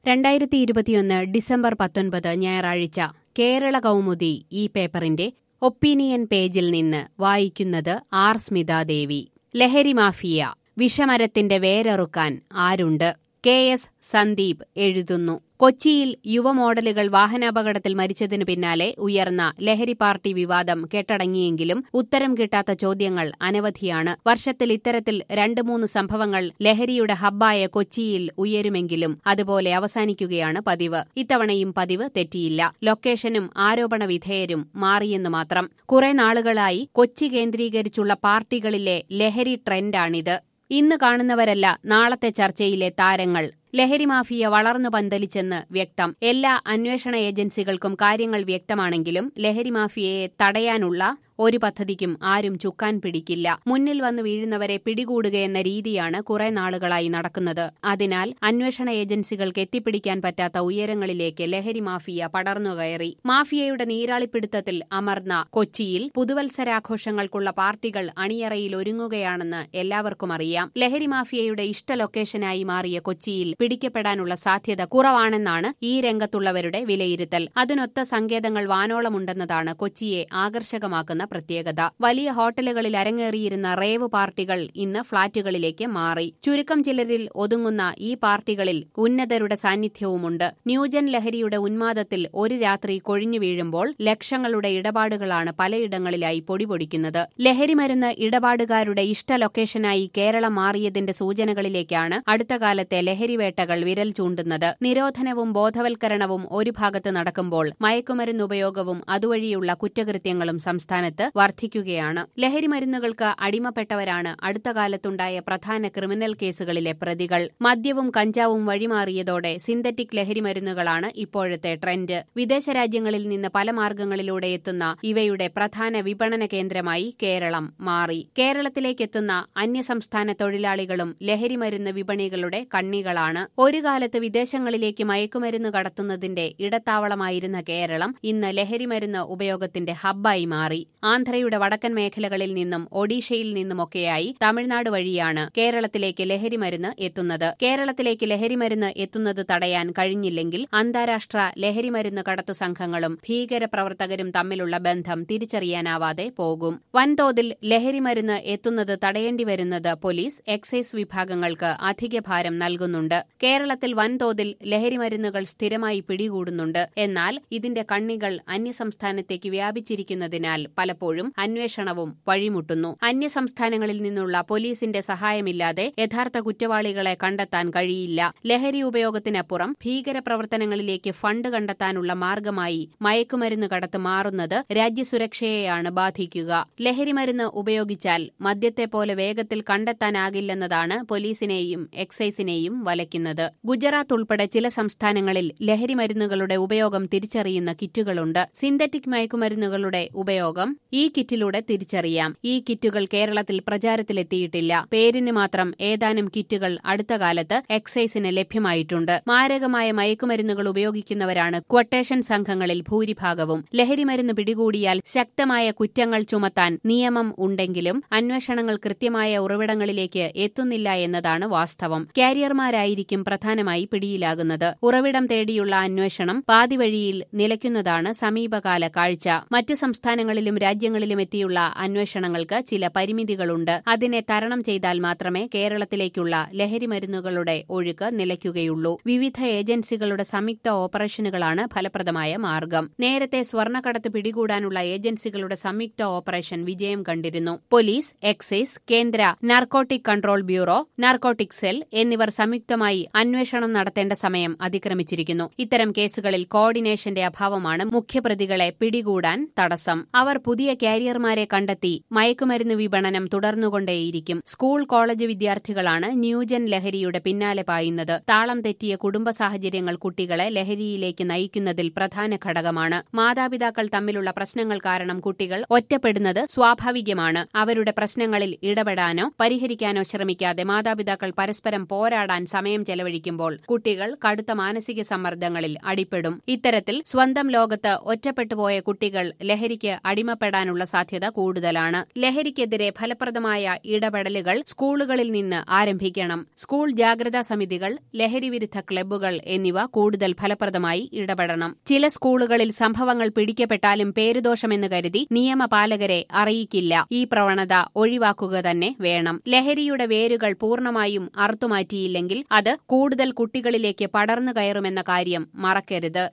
രണ്ടായിരത്തി ഇരുപത്തിയൊന്ന് ഡിസംബർ പത്തൊൻപത് ഞായറാഴ്ച കേരള കൗമുദി ഈ പേപ്പറിന്റെ ഒപ്പീനിയൻ പേജിൽ നിന്ന് വായിക്കുന്നത് ആർ സ്മിതാദേവി ലഹരി മാഫിയ വിഷമരത്തിന്റെ വേരറുക്കാൻ ആരുണ്ട് കെ എസ് സന്ദീപ് എഴുതുന്നു കൊച്ചിയിൽ യുവമോഡലുകൾ വാഹനാപകടത്തിൽ മരിച്ചതിനു പിന്നാലെ ഉയർന്ന ലഹരി പാർട്ടി വിവാദം കെട്ടടങ്ങിയെങ്കിലും ഉത്തരം കിട്ടാത്ത ചോദ്യങ്ങൾ അനവധിയാണ് വർഷത്തിൽ ഇത്തരത്തിൽ രണ്ട് മൂന്ന് സംഭവങ്ങൾ ലഹരിയുടെ ഹബ്ബായ കൊച്ചിയിൽ ഉയരുമെങ്കിലും അതുപോലെ അവസാനിക്കുകയാണ് പതിവ് ഇത്തവണയും പതിവ് തെറ്റിയില്ല ലൊക്കേഷനും ആരോപണ വിധേയരും മാറിയെന്ന് മാത്രം കുറെ നാളുകളായി കൊച്ചി കേന്ദ്രീകരിച്ചുള്ള പാർട്ടികളിലെ ലഹരി ട്രെൻഡാണിത് ഇന്ന് കാണുന്നവരല്ല നാളത്തെ ചർച്ചയിലെ താരങ്ങൾ ലഹരി മാഫിയ വളർന്നു പന്തലിച്ചെന്ന് വ്യക്തം എല്ലാ അന്വേഷണ ഏജൻസികൾക്കും കാര്യങ്ങൾ വ്യക്തമാണെങ്കിലും ലഹരി മാഫിയയെ തടയാനുള്ള ഒരു പദ്ധതിക്കും ആരും ചുക്കാൻ പിടിക്കില്ല മുന്നിൽ വന്ന് വീഴുന്നവരെ പിടികൂടുകയെന്ന രീതിയാണ് കുറെ നാളുകളായി നടക്കുന്നത് അതിനാൽ അന്വേഷണ ഏജൻസികൾക്ക് എത്തിപ്പിടിക്കാൻ പറ്റാത്ത ഉയരങ്ങളിലേക്ക് ലഹരി മാഫിയ പടർന്നുകയറി മാഫിയയുടെ നീരാളിപ്പിടുത്തത്തിൽ അമർന്ന കൊച്ചിയിൽ പുതുവത്സരാഘോഷങ്ങൾക്കുള്ള പാർട്ടികൾ അണിയറയിൽ ഒരുങ്ങുകയാണെന്ന് എല്ലാവർക്കും അറിയാം ലഹരി മാഫിയയുടെ ഇഷ്ട ലൊക്കേഷനായി മാറിയ കൊച്ചിയിൽ പിടിക്കപ്പെടാനുള്ള സാധ്യത കുറവാണെന്നാണ് ഈ രംഗത്തുള്ളവരുടെ വിലയിരുത്തൽ അതിനൊത്ത സങ്കേതങ്ങൾ വാനോളമുണ്ടെന്നതാണ് കൊച്ചിയെ ആകർഷകമാക്കുന്ന പ്രത്യേകത വലിയ ഹോട്ടലുകളിൽ അരങ്ങേറിയിരുന്ന റേവ് പാർട്ടികൾ ഇന്ന് ഫ്ളാറ്റുകളിലേക്ക് മാറി ചുരുക്കം ചിലരിൽ ഒതുങ്ങുന്ന ഈ പാർട്ടികളിൽ ഉന്നതരുടെ സാന്നിധ്യവുമുണ്ട് ന്യൂജൻ ലഹരിയുടെ ഉന്മാദത്തിൽ ഒരു രാത്രി കൊഴിഞ്ഞു വീഴുമ്പോൾ ലക്ഷങ്ങളുടെ ഇടപാടുകളാണ് പലയിടങ്ങളിലായി പൊടിപൊടിക്കുന്നത് ലഹരിമരുന്ന് ഇടപാടുകാരുടെ ഇഷ്ട ലൊക്കേഷനായി കേരളം മാറിയതിന്റെ സൂചനകളിലേക്കാണ് അടുത്ത കാലത്തെ ലഹരിവേട്ടകൾ വിരൽ ചൂണ്ടുന്നത് നിരോധനവും ബോധവൽക്കരണവും ഒരു ഭാഗത്ത് നടക്കുമ്പോൾ മയക്കുമരുന്ന് ഉപയോഗവും അതുവഴിയുള്ള കുറ്റകൃത്യങ്ങളും സംസ്ഥാനത്ത് വർദ്ധിക്കുകയാണ് ലഹരിമരുന്നുകൾക്ക് അടിമപ്പെട്ടവരാണ് അടുത്ത കാലത്തുണ്ടായ പ്രധാന ക്രിമിനൽ കേസുകളിലെ പ്രതികൾ മദ്യവും കഞ്ചാവും വഴിമാറിയതോടെ സിന്തറ്റിക് ലഹരിമരുന്നുകളാണ് ഇപ്പോഴത്തെ ട്രെൻഡ് വിദേശ രാജ്യങ്ങളിൽ നിന്ന് പല മാർഗങ്ങളിലൂടെ എത്തുന്ന ഇവയുടെ പ്രധാന വിപണന കേന്ദ്രമായി കേരളം മാറി കേരളത്തിലേക്കെത്തുന്ന അന്യസംസ്ഥാന തൊഴിലാളികളും ലഹരിമരുന്ന് വിപണികളുടെ കണ്ണികളാണ് ഒരു കാലത്ത് വിദേശങ്ങളിലേക്ക് മയക്കുമരുന്ന് കടത്തുന്നതിന്റെ ഇടത്താവളമായിരുന്ന കേരളം ഇന്ന് ലഹരിമരുന്ന് ഉപയോഗത്തിന്റെ ഹബ്ബായി മാറി ആന്ധ്രയുടെ വടക്കൻ മേഖലകളിൽ നിന്നും ഒഡീഷയിൽ നിന്നുമൊക്കെയായി തമിഴ്നാട് വഴിയാണ് കേരളത്തിലേക്ക് ലഹരിമരുന്ന് എത്തുന്നത് കേരളത്തിലേക്ക് ലഹരിമരുന്ന് എത്തുന്നത് തടയാൻ കഴിഞ്ഞില്ലെങ്കിൽ അന്താരാഷ്ട്ര ലഹരിമരുന്ന് കടത്തു സംഘങ്ങളും ഭീകരപ്രവർത്തകരും തമ്മിലുള്ള ബന്ധം തിരിച്ചറിയാനാവാതെ പോകും വൻതോതിൽ ലഹരിമരുന്ന് എത്തുന്നത് തടയേണ്ടി വരുന്നത് പോലീസ് എക്സൈസ് വിഭാഗങ്ങൾക്ക് അധിക ഭാരം നൽകുന്നുണ്ട് കേരളത്തിൽ വൻതോതിൽ ലഹരിമരുന്നുകൾ സ്ഥിരമായി പിടികൂടുന്നുണ്ട് എന്നാൽ ഇതിന്റെ കണ്ണികൾ അന്യസംസ്ഥാനത്തേക്ക് വ്യാപിച്ചിരിക്കുന്നതിനാൽ പലപ്പോഴും അന്വേഷണവും വഴിമുട്ടുന്നു അന്യസംസ്ഥാനങ്ങളിൽ നിന്നുള്ള പോലീസിന്റെ സഹായമില്ലാതെ യഥാർത്ഥ കുറ്റവാളികളെ കണ്ടെത്താൻ കഴിയില്ല ലഹരി ഉപയോഗത്തിനപ്പുറം ഭീകരപ്രവർത്തനങ്ങളിലേക്ക് ഫണ്ട് കണ്ടെത്താനുള്ള മാർഗമായി മയക്കുമരുന്ന് കടത്ത് മാറുന്നത് രാജ്യസുരക്ഷയെയാണ് ബാധിക്കുക ലഹരിമരുന്ന് ഉപയോഗിച്ചാൽ മദ്യത്തെ പോലെ വേഗത്തിൽ കണ്ടെത്താനാകില്ലെന്നതാണ് പോലീസിനെയും എക്സൈസിനെയും വലയ്ക്കുന്നത് ഗുജറാത്ത് ഉൾപ്പെടെ ചില സംസ്ഥാനങ്ങളിൽ ലഹരിമരുന്നുകളുടെ ഉപയോഗം തിരിച്ചറിയുന്ന കിറ്റുകളുണ്ട് സിന്തറ്റിക് മയക്കുമരുന്നുകളുടെ ഉപയോഗം ഈ കിറ്റിലൂടെ തിരിച്ചറിയാം ഈ കിറ്റുകൾ കേരളത്തിൽ പ്രചാരത്തിലെത്തിയിട്ടില്ല പേരിന് മാത്രം ഏതാനും കിറ്റുകൾ അടുത്ത കാലത്ത് എക്സൈസിന് ലഭ്യമായിട്ടുണ്ട് മാരകമായ മയക്കുമരുന്നുകൾ ഉപയോഗിക്കുന്നവരാണ് ക്വട്ടേഷൻ സംഘങ്ങളിൽ ഭൂരിഭാഗവും ലഹരിമരുന്ന് പിടികൂടിയാൽ ശക്തമായ കുറ്റങ്ങൾ ചുമത്താൻ നിയമം ഉണ്ടെങ്കിലും അന്വേഷണങ്ങൾ കൃത്യമായ ഉറവിടങ്ങളിലേക്ക് എത്തുന്നില്ല എന്നതാണ് വാസ്തവം കാരിയർമാരായിരിക്കും പ്രധാനമായി പിടിയിലാകുന്നത് ഉറവിടം തേടിയുള്ള അന്വേഷണം പാതിവഴിയിൽ നിലയ്ക്കുന്നതാണ് സമീപകാല കാഴ്ച മറ്റു സംസ്ഥാനങ്ങളിലും രാജ്യങ്ങളിലും എത്തിയുള്ള അന്വേഷണങ്ങൾക്ക് ചില പരിമിതികളുണ്ട് അതിനെ തരണം ചെയ്താൽ മാത്രമേ കേരളത്തിലേക്കുള്ള ലഹരിമരുന്നുകളുടെ ഒഴുക്ക് നിലയ്ക്കുകയുള്ളൂ വിവിധ ഏജൻസികളുടെ സംയുക്ത ഓപ്പറേഷനുകളാണ് ഫലപ്രദമായ മാർഗം നേരത്തെ സ്വർണ്ണക്കടത്ത് പിടികൂടാനുള്ള ഏജൻസികളുടെ സംയുക്ത ഓപ്പറേഷൻ വിജയം കണ്ടിരുന്നു പോലീസ് എക്സൈസ് കേന്ദ്ര narcotic control bureau narcotic cell എന്നിവർ സംയുക്തമായി അന്വേഷണം നടത്തേണ്ട സമയം അതിക്രമിച്ചിരിക്കുന്നു ഇത്തരം കേസുകളിൽ കോർഡിനേഷന്റെ അഭാവമാണ് മുഖ്യപ്രതികളെ പിടികൂടാൻ തടസ്സം അവർ പുതിയ കാരിയർമാരെ കണ്ടെത്തി മയക്കുമരുന്ന് വിപണനം തുടർന്നുകൊണ്ടേയിരിക്കും സ്കൂൾ കോളേജ് വിദ്യാർത്ഥികളാണ് ന്യൂജൻ ലഹരിയുടെ പിന്നാലെ പായുന്നത് താളം തെറ്റിയ കുടുംബ സാഹചര്യങ്ങൾ കുട്ടികളെ ലഹരിയിലേക്ക് നയിക്കുന്നതിൽ പ്രധാന ഘടകമാണ് മാതാപിതാക്കൾ തമ്മിലുള്ള പ്രശ്നങ്ങൾ കാരണം കുട്ടികൾ ഒറ്റപ്പെടുന്നത് സ്വാഭാവികമാണ് അവരുടെ പ്രശ്നങ്ങളിൽ ഇടപെടാനോ പരിഹരിക്കാനോ ശ്രമിക്കാതെ മാതാപിതാക്കൾ പരസ്പരം പോരാടാൻ സമയം ചെലവഴിക്കുമ്പോൾ കുട്ടികൾ കടുത്ത മാനസിക സമ്മർദ്ദങ്ങളിൽ അടിപ്പെടും ഇത്തരത്തിൽ സ്വന്തം ലോകത്ത് ഒറ്റപ്പെട്ടുപോയ കുട്ടികൾ ലഹരിക്ക് അടിമപ്പെടാൻ കൂടാനുള്ള സാധ്യത കൂടുതലാണ് ലഹരിക്കെതിരെ ഫലപ്രദമായ ഇടപെടലുകൾ സ്കൂളുകളിൽ നിന്ന് ആരംഭിക്കണം സ്കൂൾ ജാഗ്രതാ സമിതികൾ ലഹരിവിരുദ്ധ ക്ലബ്ബുകൾ എന്നിവ കൂടുതൽ ഫലപ്രദമായി ഇടപെടണം ചില സ്കൂളുകളിൽ സംഭവങ്ങൾ പിടിക്കപ്പെട്ടാലും പേരുദോഷമെന്ന് കരുതി നിയമപാലകരെ അറിയിക്കില്ല ഈ പ്രവണത ഒഴിവാക്കുക തന്നെ വേണം ലഹരിയുടെ വേരുകൾ പൂർണ്ണമായും അറുത്തുമാറ്റിയില്ലെങ്കിൽ അത് കൂടുതൽ കുട്ടികളിലേക്ക് പടർന്നു കയറുമെന്ന കാര്യം മറക്കരുത്